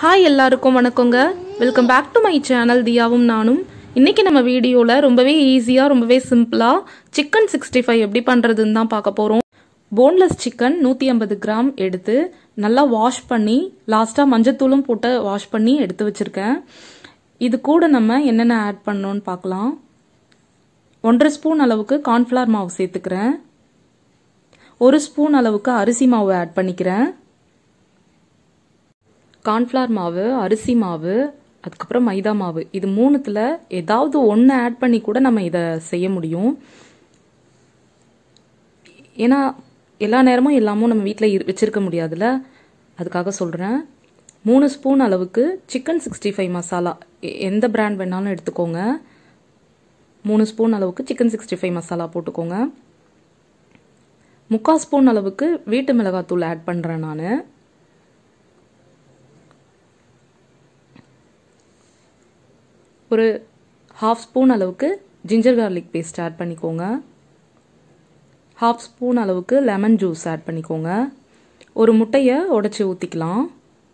hi எல்லாருக்கும் வணக்கங்க welcome back to my channel தியாவும் நானும் இன்னைக்கு நம்ம வீடியோவில் ரொம்பவே ஈஸியாக ரொம்பவே சிம்பிளாக சிக்கன் சிக்ஸ்டி ஃபைவ் எப்படி பண்ணுறதுன்னு தான் பார்க்க போகிறோம் போன்லெஸ் சிக்கன் நூற்றி ஐம்பது கிராம் எடுத்து நல்லா வாஷ் பண்ணி லாஸ்ட்டாக மஞ்சத்தூளும் போட்டு வாஷ் பண்ணி எடுத்து வச்சுருக்கேன் இது கூட நம்ம என்னென்ன ஆட் பண்ணோன்னு பார்க்கலாம் ஒன்றரை ஸ்பூன் அளவுக்கு கார்ன்ஃப்ளவர் மாவு சேர்த்துக்கிறேன் ஒரு ஸ்பூன் அளவுக்கு அரிசி மாவு ஆட் பண்ணிக்கிறேன் கார்ன்ஃப்ளவர் மாவு அரிசி மாவு அதுக்கப்புறம் மைதா மாவு இது மூணுத்தில் ஏதாவது ஒன்று ஆட் பண்ணி கூட நம்ம இதை செய்ய முடியும் ஏன்னா எல்லா நேரமும் எல்லாமும் நம்ம வீட்டில் வச்சிருக்க முடியாதுல்ல அதுக்காக சொல்கிறேன் மூணு ஸ்பூன் அளவுக்கு சிக்கன் சிக்ஸ்டி ஃபைவ் மசாலா எந்த பிராண்ட் வேணாலும் எடுத்துக்கோங்க மூணு ஸ்பூன் அளவுக்கு சிக்கன் சிக்ஸ்டி ஃபைவ் மசாலா போட்டுக்கோங்க முக்கால் ஸ்பூன் அளவுக்கு வீட்டு மிளகாத்தூள் ஆட் பண்ணுறேன் நான் ஒரு ஹாஃப் ஸ்பூன் அளவுக்கு ஜிஞ்சர் கார்லிக் பேஸ்ட் ஆட் பண்ணிக்கோங்க ஹாஃப் ஸ்பூன் அளவுக்கு லெமன் ஜூஸ் ஆட் பண்ணிக்கோங்க ஒரு முட்டையை உடச்சி ஊற்றிக்கலாம்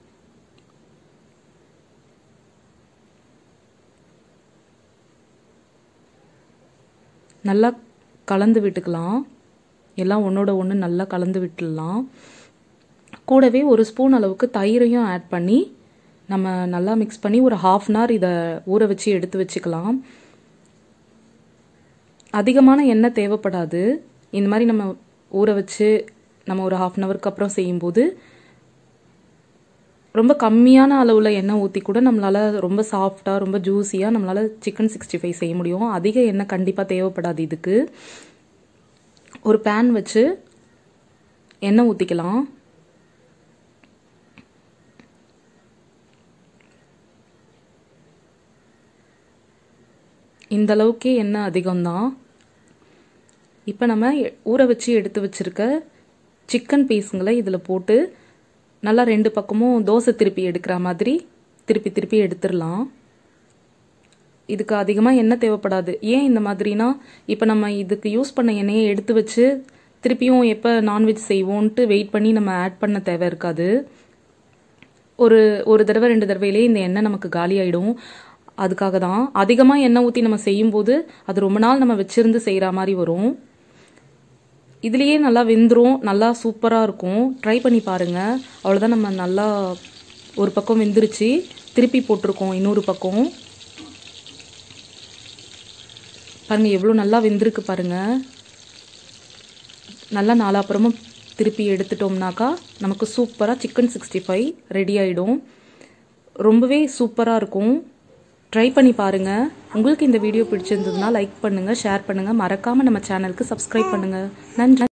நல்லா கலந்து விட்டுக்கலாம் எல்லாம் ஒன்றோட ஒன்று நல்லா கலந்து விட்டுடலாம் கூடவே ஒரு ஸ்பூன் அளவுக்கு தயிரையும் ஆட் பண்ணி நம்ம நல்லா மிக்ஸ் பண்ணி ஒரு ஹாஃப் அன் ஹவர் இதை ஊற வச்சு எடுத்து வச்சுக்கலாம் அதிகமான எண்ணெய் தேவைப்படாது இந்த மாதிரி நம்ம ஊற வச்சு நம்ம ஒரு ஹாஃப் அன் ஹவருக்கு அப்புறம் செய்யும்போது ரொம்ப கம்மியான அளவில் எண்ணெய் ஊற்றி கூட நம்மளால் ரொம்ப சாஃப்டாக ரொம்ப ஜூஸியாக நம்மளால் சிக்கன் சிக்ஸ்டி ஃபைவ் செய்ய முடியும் அதிக எண்ணெய் கண்டிப்பாக தேவைப்படாது இதுக்கு ஒரு பேன் வச்சு எண்ணெய் ஊற்றிக்கலாம் இந்த அளவுக்கே எண்ணெய் அதிகம்தான் இப்போ நம்ம ஊற வச்சு எடுத்து வச்சுருக்க சிக்கன் பீஸுங்களை இதில் போட்டு நல்லா ரெண்டு பக்கமும் தோசை திருப்பி எடுக்கிற மாதிரி திருப்பி திருப்பி எடுத்துடலாம் இதுக்கு அதிகமாக எண்ணெய் தேவைப்படாது ஏன் இந்த மாதிரினா இப்போ நம்ம இதுக்கு யூஸ் பண்ண எண்ணெயை எடுத்து வச்சு திருப்பியும் எப்போ நான்வெஜ் செய்வோன்ட்டு வெயிட் பண்ணி நம்ம ஆட் பண்ண தேவை இருக்காது ஒரு ஒரு தடவை ரெண்டு தடவையிலே இந்த எண்ணெய் நமக்கு காலி ஆகிடும் அதுக்காக தான் அதிகமாக எண்ணெய் ஊற்றி நம்ம செய்யும்போது அது ரொம்ப நாள் நம்ம வச்சிருந்து செய்கிற மாதிரி வரும் இதுலேயே நல்லா வெந்துடும் நல்லா சூப்பராக இருக்கும் ட்ரை பண்ணி பாருங்கள் அவ்வளோதான் நம்ம நல்லா ஒரு பக்கம் வெந்துருச்சு திருப்பி போட்டிருக்கோம் இன்னொரு பக்கம் பாருங்கள் எவ்வளோ நல்லா வெந்திருக்கு பாருங்கள் நல்லா நாலாப்புறமும் திருப்பி எடுத்துட்டோம்னாக்கா நமக்கு சூப்பராக சிக்கன் சிக்ஸ்டி ஃபைவ் ரெடி ஆகிடும் ரொம்பவே சூப்பராக இருக்கும் ட்ரை பண்ணி பாருங்கள் உங்களுக்கு இந்த வீடியோ பிடிச்சிருந்ததுன்னா லைக் பண்ணுங்கள் ஷேர் பண்ணுங்கள் மறக்காமல் நம்ம சேனலுக்கு சப்ஸ்கிரைப் பண்ணுங்கள் நன்றி